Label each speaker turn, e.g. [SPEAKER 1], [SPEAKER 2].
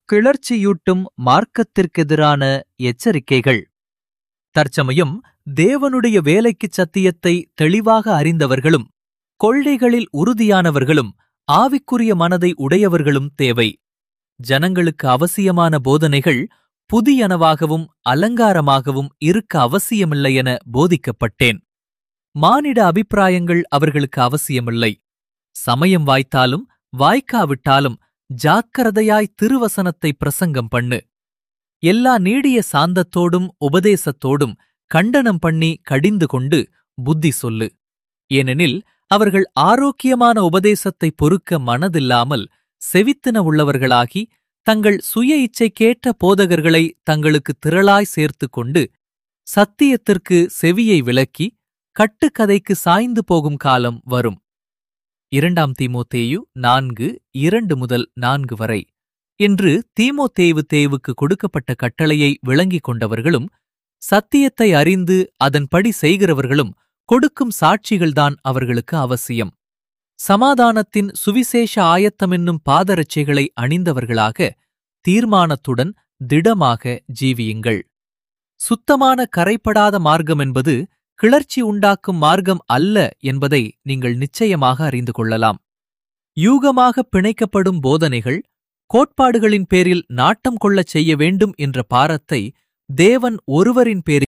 [SPEAKER 1] கிளர்ச்சியூட்டும் மார்க்கத்திற்கெதிரான எச்சரிக்கைகள் தற்சமயம் தேவனுடைய வேலைக்குச் சத்தியத்தை தெளிவாக அறிந்தவர்களும் கொள்கைகளில் உறுதியானவர்களும் ஆவிக்குரிய மனதை உடையவர்களும் தேவை ஜனங்களுக்கு அவசியமான போதனைகள் புதியனவாகவும் அலங்காரமாகவும் இருக்க அவசியமில்லை என போதிக்கப்பட்டேன் மானிட அபிப்பிராயங்கள் அவர்களுக்கு அவசியமில்லை சமயம் வாய்த்தாலும் வாய்க்காவிட்டாலும் ஜாக்கிரதையாய் திருவசனத்தை பிரசங்கம் பண்ணு எல்லா நீடிய சாந்தத்தோடும் உபதேசத்தோடும் கண்டனம் பண்ணி கடிந்து கொண்டு புத்தி சொல்லு ஏனெனில் அவர்கள் ஆரோக்கியமான உபதேசத்தை பொறுக்க மனதில்லாமல் செவித்தின உள்ளவர்களாகி தங்கள் சுய இச்சைக்கேற்ற போதகர்களை தங்களுக்கு திரளாய் சேர்த்துக் கொண்டு சத்தியத்திற்கு செவியை விலக்கி கட்டுக்கதைக்கு சாய்ந்து போகும் காலம் வரும் இரண்டாம் தீமோத்தேயு நான்கு இரண்டு முதல் நான்கு வரை என்று தீமோத்தேவு தேவுக்கு கொடுக்கப்பட்ட கட்டளையை விளங்கிக் கொண்டவர்களும் சத்தியத்தை அறிந்து அதன்படி செய்கிறவர்களும் கொடுக்கும் சாட்சிகள்தான் அவர்களுக்கு அவசியம் சமாதானத்தின் சுவிசேஷ ஆயத்தமென்னும் பாதரட்சைகளை அணிந்தவர்களாக தீர்மானத்துடன் திடமாக ஜீவியுங்கள் சுத்தமான கரைப்படாத மார்க்கம் என்பது கிளர்ச்சி உண்டாக்கும் மார்க்கம் அல்ல என்பதை நீங்கள் நிச்சயமாக அறிந்து கொள்ளலாம் யூகமாக பிணைக்கப்படும் போதனைகள் கோட்பாடுகளின் பேரில் நாட்டம் கொள்ளச் செய்ய வேண்டும் என்ற பாரத்தை தேவன் ஒருவரின் பேரில்